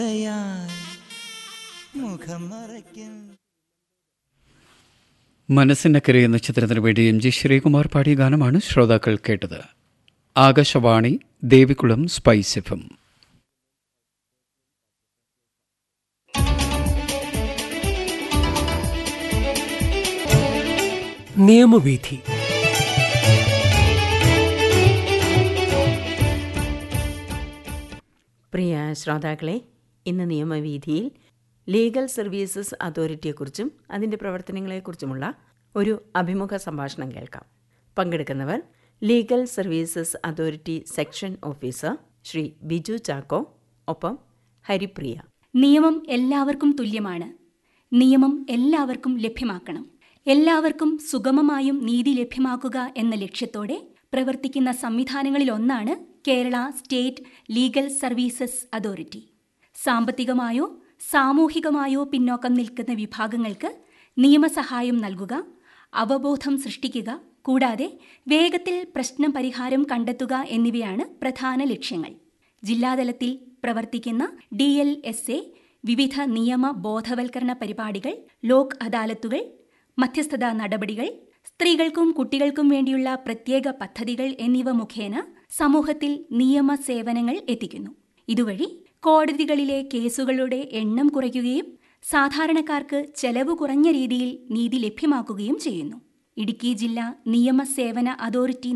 മുഖം മറയ്ക്കും മനസ്സിനക്കരെ എന്ന ചിത്രത്തിന് വേണ്ടി എം ജി ശ്രീകുമാർ പാടിയ ഗാനമാണ് ശ്രോതാക്കൾ കേട്ടത് ആകാശവാണി ദേവികുളം സ്പൈസ് എഫും നിയമവീഥി പ്രിയ ശ്രോതാക്കളെ ഇന്ന് നിയമവീതിയിൽ ലീഗൽ സർവീസസ് അതോറിറ്റിയെക്കുറിച്ചും അതിൻ്റെ പ്രവർത്തനങ്ങളെക്കുറിച്ചുമുള്ള ഒരു അഭിമുഖ സംഭാഷണം കേൾക്കാം പങ്കെടുക്കുന്നവർ legal services authority section officer Shri Biju Chacko ഒപ്പം ഹരിപ്രിയ നിയമം എല്ലാവർക്കും തുല്യമാണ് നിയമം എല്ലാവർക്കും ലഭ്യമാക്കണം എല്ലാവർക്കും സുഗമമായും നീതി ലഭ്യമാക്കുക എന്ന ലക്ഷ്യത്തോടെ പ്രവർത്തിക്കുന്ന സംവിധാനങ്ങളിലൊന്നാണ് Kerala state legal services authority സാമ്പത്തികമായോ സാമൂഹികമായോ പിന്നോക്കം നിൽക്കുന്ന വിഭാഗങ്ങൾക്ക് നിയമസഹായം നൽകുക അവബോധം സൃഷ്ടിക്കുക കൂടാതെ വേഗത്തിൽ പ്രശ്നം പരിഹാരം കണ്ടെത്തുക എന്നിവയാണ് പ്രധാന ലക്ഷ്യങ്ങൾ ജില്ലാതലത്തിൽ പ്രവർത്തിക്കുന്ന ഡി എൽ എസ് എ വിവിധ നിയമ ബോധവൽക്കരണ പരിപാടികൾ ലോക് അദാലത്തുകൾ മധ്യസ്ഥതാ നടപടികൾ സ്ത്രീകൾക്കും കുട്ടികൾക്കും വേണ്ടിയുള്ള പ്രത്യേക പദ്ധതികൾ എന്നിവ മുഖേന സമൂഹത്തിൽ നിയമ സേവനങ്ങൾ എത്തിക്കുന്നു ഇതുവഴി കോടതികളിലെ കേസുകളുടെ എണ്ണം കുറയ്ക്കുകയും സാധാരണക്കാർക്ക് ചെലവ് കുറഞ്ഞ രീതിയിൽ നീതി ലഭ്യമാക്കുകയും ചെയ്യുന്നു ഇടുക്കി ജില്ലാ നിയമസേവന അതോറിറ്റി